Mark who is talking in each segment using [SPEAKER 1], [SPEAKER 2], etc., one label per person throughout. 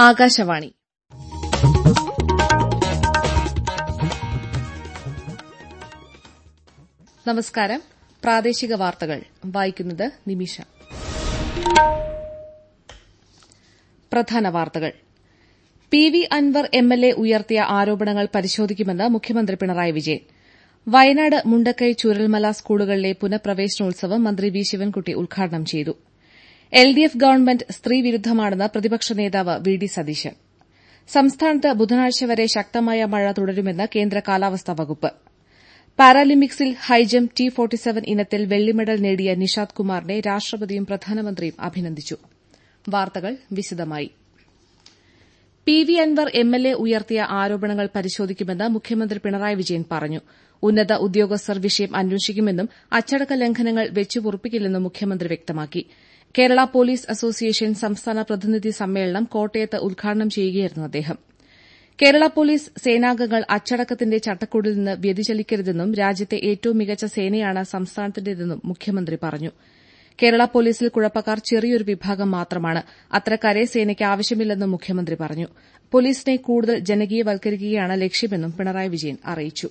[SPEAKER 1] ആകാശവാണി നമസ്കാരം പ്രാദേശിക വാർത്തകൾ വായിക്കുന്നത് നിമിഷ പ്രധാന വാർത്തകൾ പി വി അൻവർ എംഎൽഎ ഉയർത്തിയ ആരോപണങ്ങൾ പരിശോധിക്കുമെന്ന് മുഖ്യമന്ത്രി പിണറായി വിജയൻ വയനാട് മുണ്ടക്കൈ ചൂരൽമല സ്കൂളുകളിലെ പുനഃപ്രവേശനോത്സവം മന്ത്രി വി ശിവൻകുട്ടി ഉദ്ഘാടനം ചെയ്തു എൽഡിഎഫ് ഗവൺമെന്റ് സ്ത്രീവിരുദ്ധമാണെന്ന് പ്രതിപക്ഷ നേതാവ് വി ഡി സതീശൻ സംസ്ഥാനത്ത് ബുധനാഴ്ച വരെ ശക്തമായ മഴ തുടരുമെന്ന് കേന്ദ്ര കാലാവസ്ഥാ വകുപ്പ് പാരാലിമ്പിക്സിൽ ഹൈജംപ് ടി ഇനത്തിൽ വെള്ളി മെഡൽ നേടിയ നിഷാദ് കുമാറിനെ രാഷ്ട്രപതിയും പ്രധാനമന്ത്രിയും അഭിനന്ദിച്ചു വാർത്തകൾ വിശദമായി പി വി അൻവർ എംഎൽഎ ഉയർത്തിയ ആരോപണങ്ങൾ പരിശോധിക്കുമെന്ന് മുഖ്യമന്ത്രി പിണറായി വിജയൻ പറഞ്ഞു ഉന്നത ഉദ്യോഗസ്ഥർ വിഷയം അന്വേഷിക്കുമെന്നും അച്ചടക്ക ലംഘനങ്ങൾ വെച്ചുപൊറുപ്പിക്കില്ലെന്നും മുഖ്യമന്ത്രി വ്യക്തമാക്കി കേരള പോലീസ് അസോസിയേഷൻ സംസ്ഥാന പ്രതിനിധി സമ്മേളനം കോട്ടയത്ത് ഉദ്ഘാടനം ചെയ്യുകയായിരുന്നു അദ്ദേഹം കേരള പോലീസ് സേനാംഗങ്ങൾ അച്ചടക്കത്തിന്റെ ചട്ടക്കൂടിൽ നിന്ന് വ്യതിചലിക്കരുതെന്നും രാജ്യത്തെ ഏറ്റവും മികച്ച സേനയാണ് സംസ്ഥാനത്തിന്റേതെന്നും മുഖ്യമന്ത്രി പറഞ്ഞു കേരള പോലീസിൽ കുഴപ്പക്കാർ ചെറിയൊരു വിഭാഗം മാത്രമാണ് അത്തരക്കാരെ സേനയ്ക്ക് ആവശ്യമില്ലെന്നും മുഖ്യമന്ത്രി പറഞ്ഞു പോലീസിനെ കൂടുതൽ ജനകീയവൽക്കരിക്കുകയാണ് ലക്ഷ്യമെന്നും പിണറായി വിജയൻ അറിയിച്ചു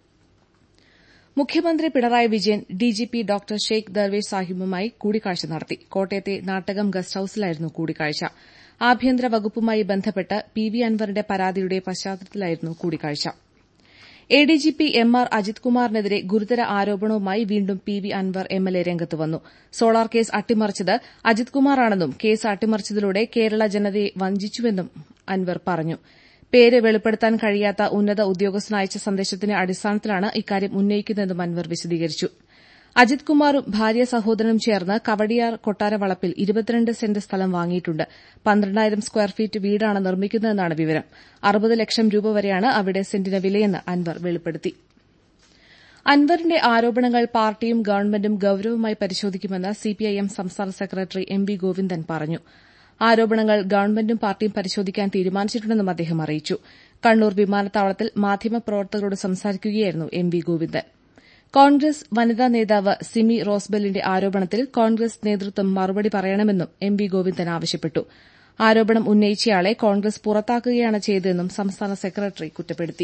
[SPEAKER 1] മുഖ്യമന്ത്രി പിണറായി വിജയൻ ഡിജിപി ഡോക്ടർ ഷെയ്ഖ് ദർവേഷ് സാഹിബുമായി കൂടിക്കാഴ്ച നടത്തി കോട്ടയത്തെ നാട്ടകം ഗസ്റ്റ് ഹൌസിലായിരുന്നു കൂടിക്കാഴ്ച ആഭ്യന്തര വകുപ്പുമായി ബന്ധപ്പെട്ട് പി വി അൻവറിന്റെ പരാതിയുടെ പശ്ചാത്തലത്തിലായിരുന്നു കൂടിക്കാഴ്ച എഡിജിപി എം ആർ അജിത് കുമാറിനെതിരെ ഗുരുതര ആരോപണവുമായി വീണ്ടും പി വി അൻവർ എംഎൽഎ രംഗത്ത് വന്നു സോളാർ കേസ് അട്ടിമറിച്ചത് അജിത് കുമാറാണെന്നും കേസ് അട്ടിമറിച്ചതിലൂടെ കേരള ജനതയെ വഞ്ചിച്ചുവെന്നും അൻവർ പറഞ്ഞു പേര് വെളിപ്പെടുത്താൻ കഴിയാത്ത ഉന്നത ഉദ്യോഗസ്ഥന് അയച്ച സന്ദേശത്തിന്റെ അടിസ്ഥാനത്തിലാണ് ഇക്കാര്യം ഉന്നയിക്കുന്നതെന്നും അൻവർ വിശദീകരിച്ചു അജിത് കുമാറും ഭാര്യ സഹോദരനും ചേർന്ന് കവടിയാർ കൊട്ടാരവളപ്പിൽ ഇരുപത്തിരണ്ട് സെന്റ് സ്ഥലം വാങ്ങിയിട്ടുണ്ട് പന്ത്രണ്ടായിരം സ്ക്വയർ ഫീറ്റ് വീടാണ് നിർമ്മിക്കുന്നതെന്നാണ് വിവരം അറുപത് ലക്ഷം രൂപ വരെയാണ് അവിടെ സെന്റിന് വിലയെന്ന് അൻവർ വെളിപ്പെടുത്തി അൻവറിന്റെ ആരോപണങ്ങൾ പാർട്ടിയും ഗവൺമെന്റും ഗൌരവമായി പരിശോധിക്കുമെന്ന് സിപിഐഎം സംസ്ഥാന സെക്രട്ടറി എം വി ഗോവിന്ദൻ പറഞ്ഞു ആരോപണങ്ങൾ ഗവൺമെന്റും പാർട്ടിയും പരിശോധിക്കാൻ തീരുമാനിച്ചിട്ടുണ്ടെന്നും അദ്ദേഹം അറിയിച്ചു കണ്ണൂർ വിമാനത്താവളത്തിൽ മാധ്യമപ്രവർത്തകരോട് സംസാരിക്കുകയായിരുന്നു എം വി ഗോവിന്ദൻ കോൺഗ്രസ് വനിതാ നേതാവ് സിമി റോസ്ബെല്ലിന്റെ ആരോപണത്തിൽ കോൺഗ്രസ് നേതൃത്വം മറുപടി പറയണമെന്നും എം വി ഗോവിന്ദൻ ആവശ്യപ്പെട്ടു ആരോപണം ഉന്നയിച്ചയാളെ കോൺഗ്രസ് പുറത്താക്കുകയാണ് ചെയ്തതെന്നും സംസ്ഥാന സെക്രട്ടറി കുറ്റപ്പെടുത്തി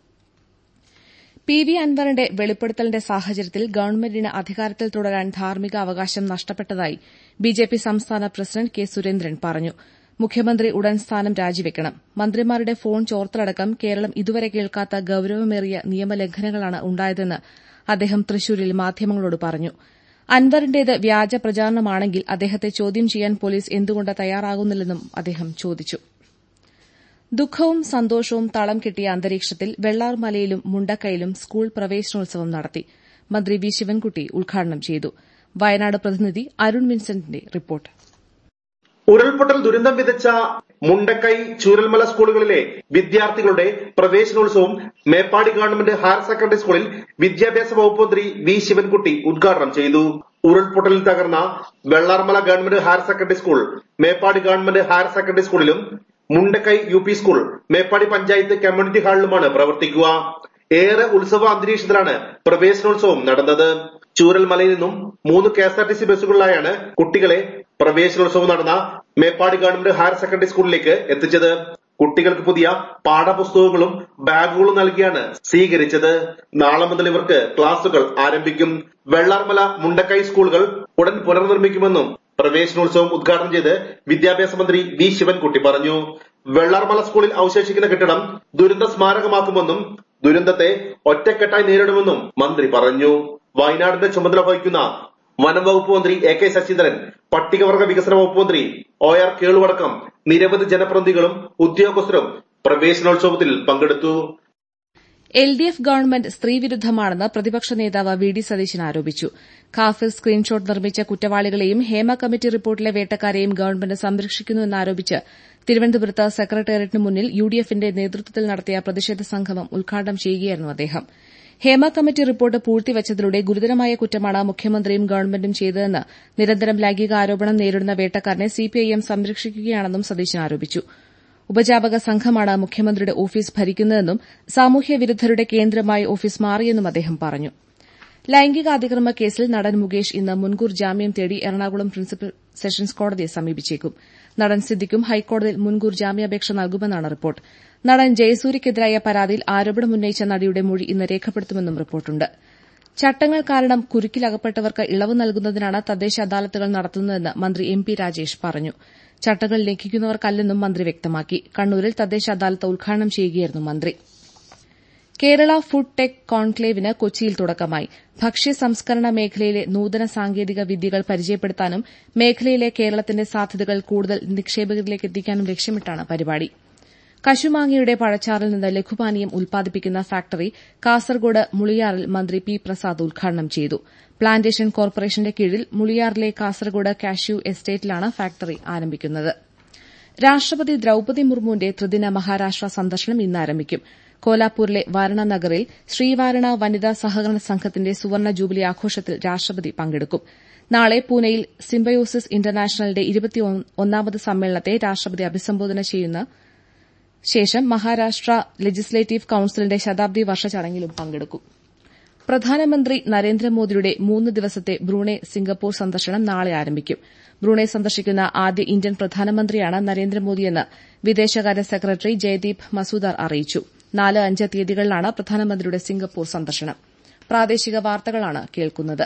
[SPEAKER 1] പി വി അൻവറിന്റെ വെളിപ്പെടുത്തലിന്റെ സാഹചര്യത്തിൽ ഗവൺമെന്റിന് അധികാരത്തിൽ തുടരാൻ ധാർമ്മിക അവകാശം നഷ്ടപ്പെട്ടതായി ബിജെപി സംസ്ഥാന പ്രസിഡന്റ് കെ സുരേന്ദ്രൻ പറഞ്ഞു മുഖ്യമന്ത്രി ഉടൻ സ്ഥാനം രാജിവെക്കണം മന്ത്രിമാരുടെ ഫോൺ ചോർത്തലടക്കം കേരളം ഇതുവരെ കേൾക്കാത്ത ഗൌരവമേറിയ നിയമലംഘനങ്ങളാണ് ഉണ്ടായതെന്ന് അദ്ദേഹം തൃശൂരിൽ മാധ്യമങ്ങളോട് പറഞ്ഞു അൻവറിന്റേത് വ്യാജ പ്രചാരണമാണെങ്കിൽ അദ്ദേഹത്തെ ചോദ്യം ചെയ്യാൻ പോലീസ് എന്തുകൊണ്ട് തയ്യാറാകുന്നില്ലെന്നും അദ്ദേഹം ചോദിച്ചു ദുഃഖവും സന്തോഷവും തളം കെട്ടിയ അന്തരീക്ഷത്തിൽ വെള്ളാർമലയിലും മുണ്ടക്കയിലും സ്കൂൾ പ്രവേശനോത്സവം നടത്തി മന്ത്രി വി ശിവൻകുട്ടി ഉദ്ഘാടനം ചെയ്തു വയനാട് പ്രതിനിധി അരുൺ വിൻസെന്റിന്റെ റിപ്പോർട്ട്
[SPEAKER 2] ഉരുൾപൊട്ടൽ ദുരന്തം വിതച്ച മുണ്ടക്കൈ ചൂരൽമല സ്കൂളുകളിലെ വിദ്യാർത്ഥികളുടെ പ്രവേശനോത്സവം മേപ്പാടി ഗവൺമെന്റ് ഹയർ സെക്കൻഡറി സ്കൂളിൽ വിദ്യാഭ്യാസ വകുപ്പ് മന്ത്രി വി ശിവൻകുട്ടി ഉദ്ഘാടനം ചെയ്തു ഉരുൾപൊട്ടലിൽ തകർന്ന Vellarmala government higher secondary school Meppadi government higher secondary സ്കൂളിലും Mundakkai U P school Meppadi panchayat community ഹാളിലുമാണ് പ്രവർത്തിക്കുക ഏറെ ഉത്സവ അന്തരീക്ഷത്തിലാണ് പ്രവേശനോത്സവം നടന്നത് ചൂരൽമലയിൽ നിന്നും മൂന്ന് K S R T C ബസ്സുകളിലായാണ് കുട്ടികളെ പ്രവേശനോത്സവം നടന്ന മേപ്പാടി ഗവൺമെന്റ് ഹയർ സെക്കൻഡറി സ്കൂളിലേക്ക് എത്തിച്ചത് കുട്ടികൾക്ക് പുതിയ പാഠപുസ്തകങ്ങളും ബാഗുകളും നൽകിയാണ് സ്വീകരിച്ചത് നാളെ മുതൽ ഇവർക്ക് ക്ലാസുകൾ ആരംഭിക്കും വെള്ളാർമല മുണ്ടക്കൈ സ്കൂളുകൾ ഉടൻ പുനർനിർമ്മിക്കുമെന്നും പ്രവേശനോത്സവം ഉദ്ഘാടനം ചെയ്ത് വിദ്യാഭ്യാസ മന്ത്രി വി ശിവൻകുട്ടി പറഞ്ഞു വെള്ളാർമല സ്കൂളിൽ അവശേഷിക്കുന്ന കെട്ടിടം ദുരന്ത സ്മാരകമാക്കുമെന്നും ദുരന്തത്തെ ഒറ്റക്കെട്ടായി നേരിടുമെന്നും മന്ത്രി പറഞ്ഞു വയനാടിന്റെ ചുമതല വഹിക്കുന്ന വനം വകുപ്പ് മന്ത്രി എ കെ ശശീന്ദ്രൻ പട്ടികവർഗ വികസന വകുപ്പ് മന്ത്രി ഒ ആർ കേളുവടക്കം നിരവധി ജനപ്രതിനിധികളും ഉദ്യോഗസ്ഥരും പ്രവേശനോത്സവത്തിൽ പങ്കെടുത്തു
[SPEAKER 1] എൽ ഡി എഫ് ഗവൺമെന്റ് സ്ത്രീവിരുദ്ധമാണെന്ന് പ്രതിപക്ഷ നേതാവ് വി ഡി സതീശൻ ആരോപിച്ചു ഖാഫിൽ സ്ക്രീൻഷോട്ട് നിർമ്മിച്ച കുറ്റവാളികളെയും ഹേമ കമ്മിറ്റി റിപ്പോർട്ടിലെ വേട്ടക്കാരെയും ഗവൺമെന്റ് സംരക്ഷിക്കുന്നുവെന്നാരോപിച്ച് തിരുവനന്തപുരത്ത് സെക്രട്ടേറിയറ്റിന് മുന്നിൽ യു ഡി എഫിന്റെ നേതൃത്വത്തിൽ നടത്തിയ പ്രതിഷേധ സംഗമം ഉദ്ഘാടനം ചെയ്യുകയായിരുന്നു അദ്ദേഹം ഹേമ കമ്മിറ്റി റിപ്പോർട്ട് പൂഴ്ത്തിവച്ചതിലൂടെ ഗുരുതരമായ കുറ്റമാണ് മുഖ്യമന്ത്രിയും ഗവൺമെന്റും ചെയ്തതെന്ന് നിരന്തരം ലൈംഗിക ആരോപണം നേരിടുന്ന വേട്ടക്കാരനെ സിപിഐഎം സംരക്ഷിക്കുകയാണെന്നും സതീശൻ ആരോപിച്ചു ഉപജാപക സംഘമാണ് മുഖ്യമന്ത്രിയുടെ ഓഫീസ് ഭരിക്കുന്നതെന്നും സാമൂഹ്യ വിരുദ്ധരുടെ കേന്ദ്രമായി ഓഫീസ് മാറിയെന്നും അദ്ദേഹം പറഞ്ഞു ലൈംഗിക അതിക്രമ കേസിൽ നടൻ മുകേഷ് ഇന്ന് മുൻകൂർ ജാമ്യം തേടി എറണാകുളം പ്രിൻസിപ്പൽ സെഷൻസ് കോടതിയെ സമീപിച്ചേക്കും നടൻ സിദ്ദിഖും ഹൈക്കോടതിയിൽ മുൻകൂർ ജാമ്യാപേക്ഷ നൽകുമെന്നാണ് റിപ്പോർട്ട് നടൻ ജയസൂര്യയ്ക്കെതിരായ പരാതിയിൽ ആരോപണമുന്നയിച്ച നടിയുടെ മൊഴി ഇന്ന് രേഖപ്പെടുത്തുമെന്നും റിപ്പോർട്ടുണ്ട് ചട്ടങ്ങൾ കാരണം കുരുക്കിലകപ്പെട്ടവർക്ക് ഇളവ് നൽകുന്നതിനാണ് തദ്ദേശ അദാലത്തുകൾ നടത്തുന്നതെന്ന് മന്ത്രി എം പി രാജേഷ് പറഞ്ഞു ചട്ടങ്ങൾ ലംഘിക്കുന്നവർക്കല്ലെന്നും മന്ത്രി വ്യക്തമാക്കി കണ്ണൂരിൽ തദ്ദേശ അദാലത്ത് ഉദ്ഘാടനം ചെയ്യുകയായിരുന്നു മന്ത്രി കേരള ഫുഡ് ടെക് കോൺക്ലേവിന് കൊച്ചിയിൽ തുടക്കമായി ഭക്ഷ്യ സംസ്കരണ മേഖലയിലെ നൂതന സാങ്കേതിക വിദ്യകൾ പരിചയപ്പെടുത്താനും മേഖലയിലെ കേരളത്തിന്റെ സാധ്യതകൾ കൂടുതൽ നിക്ഷേപകരിലേക്ക് എത്തിക്കാനും ലക്ഷ്യമിട്ടാണ് പരിപാടി കശുമാങ്ങയുടെ പഴച്ചാറിൽ നിന്ന് ലഘുപാനീയം ഉൽപ്പാദിപ്പിക്കുന്ന ഫാക്ടറി കാസർഗോഡ് മുളിയാറിൽ മന്ത്രി പി പ്രസാദ് ഉദ്ഘാടനം ചെയ്തു പ്ലാന്റേഷൻ കോർപ്പറേഷന്റെ കീഴിൽ മുളിയാറിലെ കാസർഗോഡ് കാഷ്യൂ എസ്റ്റേറ്റിലാണ് ഫാക്ടറി ആരംഭിക്കുന്നത് രാഷ്ട്രപതി ദ്രൌപതി മുർമുവിന്റെ ത്രിദിന മഹാരാഷ്ട്ര സന്ദർശനം ഇന്ന് ആരംഭിക്കും കോലാപൂരിലെ വാരണ നഗറിൽ ശ്രീവാരണ വനിതാ സഹകരണ സംഘത്തിന്റെ സുവർണ ജൂബിലി ആഘോഷത്തിൽ രാഷ്ട്രപതി പങ്കെടുക്കും നാളെ പൂനെയിൽ സിംബയോസിസ് ഇന്റർനാഷണലിന്റെ ഇരുപത്തിയൊന്നാമത് സമ്മേളനത്തെ രാഷ്ട്രപതി അഭിസംബോധന ചെയ്യുന്ന ശേഷം മഹാരാഷ്ട്ര ലെജിസ്ലേറ്റീവ് കൌൺസിലിന്റെ ശതാബ്ദി വർഷ ചടങ്ങിലും പങ്കെടുക്കും പ്രധാനമന്ത്രി നരേന്ദ്രമോദിയുടെ മൂന്ന് ദിവസത്തെ ബ്രൂണെ സിംഗപ്പൂർ സന്ദർശനം നാളെ ആരംഭിക്കും ബ്രൂണെ സന്ദർശിക്കുന്ന ആദ്യ ഇന്ത്യൻ പ്രധാനമന്ത്രിയാണ് നരേന്ദ്രമോദിയെന്ന് വിദേശകാര്യ സെക്രട്ടറി ജയദീപ് മസൂദാർ അറിയിച്ചു നാല് അഞ്ച് തീയതികളിലാണ് പ്രധാനമന്ത്രിയുടെ സിംഗപ്പൂർ സന്ദർശനം പ്രാദേശിക വാർത്തകളാണ് കേൾക്കുന്നത്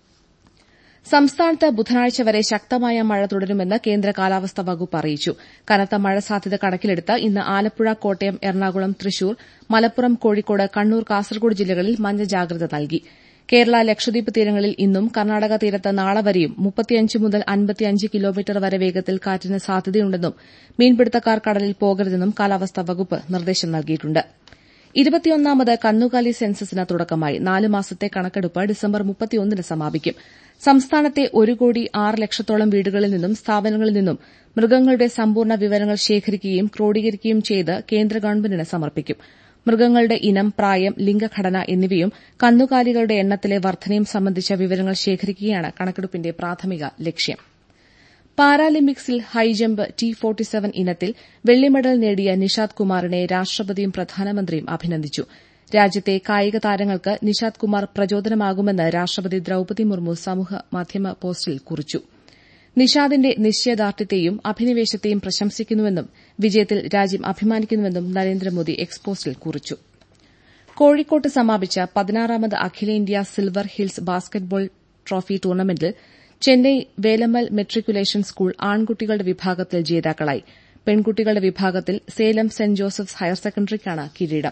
[SPEAKER 1] സംസ്ഥാനത്ത് ബുധനാഴ്ച വരെ ശക്തമായ മഴ തുടരുമെന്ന് കേന്ദ്ര കാലാവസ്ഥാ വകുപ്പ് അറിയിച്ചു കനത്ത മഴ സാധ്യത കണക്കിലെടുത്ത് ഇന്ന് ആലപ്പുഴ കോട്ടയം എറണാകുളം തൃശൂർ മലപ്പുറം കോഴിക്കോട് കണ്ണൂർ കാസർഗോഡ് ജില്ലകളിൽ മഞ്ഞ ജാഗ്രത നൽകി കേരള ലക്ഷദ്വീപ് തീരങ്ങളിൽ ഇന്നും കർണാടക തീരത്ത് നാളെ വരെയും മുപ്പത്തിയഞ്ച് മുതൽ അൻപത്തിയഞ്ച് കിലോമീറ്റർ വരെ വേഗത്തിൽ കാറ്റിന് സാധ്യതയുണ്ടെന്നും മീൻപിടുത്തക്കാർ കടലിൽ പോകരുതെന്നും കാലാവസ്ഥാ വകുപ്പ് നിർദ്ദേശം നൽകിയിട്ടുണ്ട് ഇരുപത്തിയൊന്നാമത് കന്നുകാലി സെൻസസിന് തുടക്കമായി നാല് മാസത്തെ കണക്കെടുപ്പ് ഡിസംബർ മുപ്പത്തിയൊന്നിന് സമാപിക്കും സംസ്ഥാനത്തെ ഒരു കോടി ആറ് ലക്ഷത്തോളം വീടുകളിൽ നിന്നും സ്ഥാപനങ്ങളിൽ നിന്നും മൃഗങ്ങളുടെ സമ്പൂർണ്ണ വിവരങ്ങൾ ശേഖരിക്കുകയും ക്രോഡീകരിക്കുകയും ചെയ്ത് കേന്ദ്ര ഗവൺമെന്റിന് സമർപ്പിക്കും മൃഗങ്ങളുടെ ഇനം പ്രായം ലിംഗഘടന എന്നിവയും കന്നുകാലികളുടെ എണ്ണത്തിലെ വർധനയും സംബന്ധിച്ച വിവരങ്ങൾ ശേഖരിക്കുകയാണ് കണക്കെടുപ്പിന്റെ പ്രാഥമിക ലക്ഷ്യം പാരാലിമ്പിക്സിൽ ഹൈജമ്പ് ടി ഫോർട്ടി സെവൻ ഇനത്തിൽ വെള്ളി മെഡൽ നേടിയ നിഷാദ് കുമാറിനെ രാഷ്ട്രപതിയും പ്രധാനമന്ത്രിയും അഭിനന്ദിച്ചു രാജ്യത്തെ കായിക താരങ്ങൾക്ക് നിഷാദ് കുമാർ പ്രചോദനമാകുമെന്ന് രാഷ്ട്രപതി ദ്രൌപതി മുർമു സമൂഹ മാധ്യമ പോസ്റ്റിൽ കുറിച്ചു നിഷാദിന്റെ നിശ്ചയദാർഢ്യത്തെയും അഭിനിവേശത്തെയും പ്രശംസിക്കുന്നുവെന്നും വിജയത്തിൽ രാജ്യം അഭിമാനിക്കുന്നുവെന്നും നരേന്ദ്രമോദി എക്സ്പോസ്റ്റിൽ കുറിച്ചു കോഴിക്കോട്ട് സമാപിച്ച പതിനാറാമത് അഖിലേന്ത്യാ സിൽവർ ഹിൽസ് ബാസ്ക്കറ്റ്ബോൾ ട്രോഫി ടൂർണമെന്റിൽ ചെന്നൈ വേലമ്മൽ മെട്രിക്കുലേഷൻ സ്കൂൾ ആൺകുട്ടികളുടെ വിഭാഗത്തിൽ ജേതാക്കളായി പെൺകുട്ടികളുടെ വിഭാഗത്തിൽ സേലം സെന്റ് ജോസഫ്സ് ഹയർ സെക്കൻഡറിക്കാണ് കിരീടം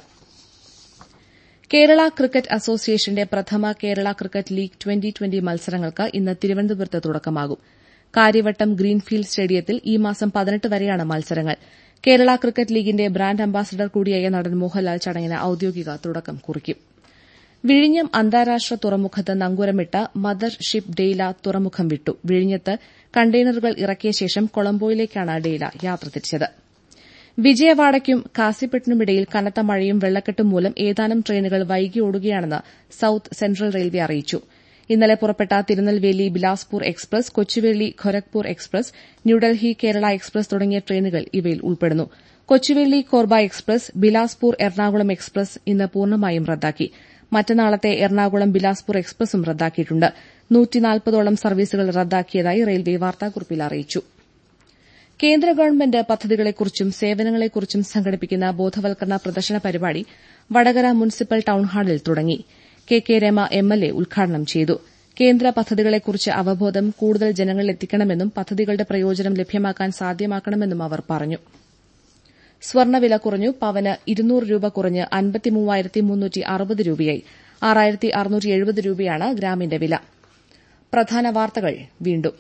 [SPEAKER 1] കേരള ക്രിക്കറ്റ് അസോസിയേഷന്റെ പ്രഥമ Kerala cricket league twenty twenty മത്സരങ്ങൾക്ക് ഇന്ന് തിരുവനന്തപുരത്ത് തുടക്കമാകും കാര്യവട്ടം ഗ്രീൻഫീൽഡ് സ്റ്റേഡിയത്തിൽ ഈ മാസം പതിനെട്ട് വരെയാണ് മത്സരങ്ങൾ കേരള ക്രിക്കറ്റ് ലീഗിന്റെ ബ്രാൻഡ് അംബാസഡർ കൂടിയായ നടൻ മോഹൻലാൽ ചടങ്ങിന് ഔദ്യോഗിക തുടക്കം കുറിക്കും വിഴിഞ്ഞം അന്താരാഷ്ട്ര തുറമുഖത്ത് നങ്കൂരമിട്ട മദർ ഷിപ്പ് ഡെയ്ല തുറമുഖം വിട്ടു വിഴിഞ്ഞത്ത് കണ്ടെയ്നറുകൾ ഇറക്കിയ ശേഷം കൊളംബോയിലേക്കാണ് ഡെയ്ല യാത്ര തിരിച്ചത് വിജയവാഡയ്ക്കും കാസിപ്പെട്ടിനുമിടയിൽ കനത്ത മഴയും വെള്ളക്കെട്ടും മൂലം ഏതാനും ട്രെയിനുകൾ വൈകി ഓടുകയാണെന്ന് സൌത്ത് സെൻട്രൽ റെയിൽവേ അറിയിച്ചു ഇന്നലെ പുറപ്പെട്ട Tirunelveli Bilaspur express Kochuveli Gorakhpur express New Delhi Kerala express തുടങ്ങിയ ട്രെയിനുകൾ ഇവയിൽ ഉൾപ്പെടുന്നു കൊച്ചുവേളി കോർബ എക്സ്പ്രസ് ബിലാസ്പൂർ എറണാകുളം എക്സ്പ്രസ് ഇന്ന് പൂർണ്ണമായും റദ്ദാക്കി മറ്റന്നാളത്തെ എറണാകുളം ബിലാസ്പൂർ എക്സ്പ്രസും റദ്ദാക്കിയിട്ടുണ്ട് നൂറ്റിനാൽപ്പതോളം സർവീസുകൾ റദ്ദാക്കിയതായി റെയിൽവേ വാർത്താക്കുറിപ്പിൽ അറിയിച്ചു കേന്ദ്ര ഗവൺമെന്റ് പദ്ധതികളെക്കുറിച്ചും സേവനങ്ങളെക്കുറിച്ചും സംഘടിപ്പിക്കുന്ന ബോധവൽക്കരണ പ്രദർശന പരിപാടി വടകര മുനിസിപ്പൽ ടൌൺഹാളിൽ തുടങ്ങി കെ കെ രമ എംഎൽഎ ഉദ്ഘാടനം ചെയ്തു കേന്ദ്ര പദ്ധതികളെക്കുറിച്ച് അവബോധം കൂടുതൽ ജനങ്ങളിലെത്തിക്കണമെന്നും പദ്ധതികളുടെ പ്രയോജനം ലഭ്യമാക്കാൻ സാധ്യമാക്കണമെന്നും അവർ പറഞ്ഞു സ്വർണ്ണവില കുറഞ്ഞു പവന് ഇരുന്നൂറ് രൂപ കുറഞ്ഞ് അൻപത്തിമൂവായിരത്തി മുന്നൂറ്റി അറുപത് രൂപയായി ആറായിരത്തി അറുന്നൂറ്റി എഴുപത് രൂപയാണ് ഗ്രാമിന്റെ വില പ്രധാന വാർത്തകൾ വീണ്ടും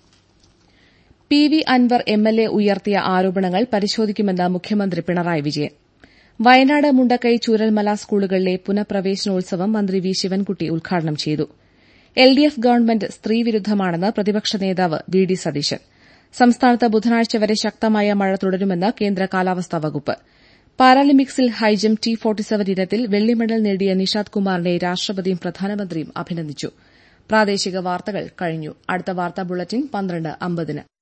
[SPEAKER 1] പി വി അൻവർ എംഎൽഎ ഉയർത്തിയ ആരോപണങ്ങൾ പരിശോധിക്കുമെന്ന് മുഖ്യമന്ത്രി പിണറായി വിജയൻ വയനാട് മുണ്ടക്കൈ ചൂരൽമല സ്കൂളുകളിലെ പുനഃപ്രവേശനോത്സവം മന്ത്രി വി ശിവൻകുട്ടി ഉദ്ഘാടനം ചെയ്തു എൽഡിഎഫ് ഗവൺമെന്റ് സ്ത്രീവിരുദ്ധമാണെന്ന് പ്രതിപക്ഷ നേതാവ് വി ഡി സതീശൻ സംസ്ഥാനത്ത് ബുധനാഴ്ച വരെ ശക്തമായ മഴ തുടരുമെന്ന് കേന്ദ്ര കാലാവസ്ഥാ വകുപ്പ് പാരാലിമ്പിക്സിൽ ഹൈജം ടി ഫോർട്ടി സെവൻ ഇനത്തിൽ വെള്ളി മെഡൽ നേടിയ നിഷാദ് കുമാറിനെ രാഷ്ട്രപതിയും പ്രധാനമന്ത്രിയും അഭിനന്ദിച്ചു പ്രാദേശിക വാർത്തകൾ കഴിഞ്ഞു അടുത്ത വാർത്താ ബുള്ളറ്റിൻ പന്ത്രണ്ട് അമ്പതിന്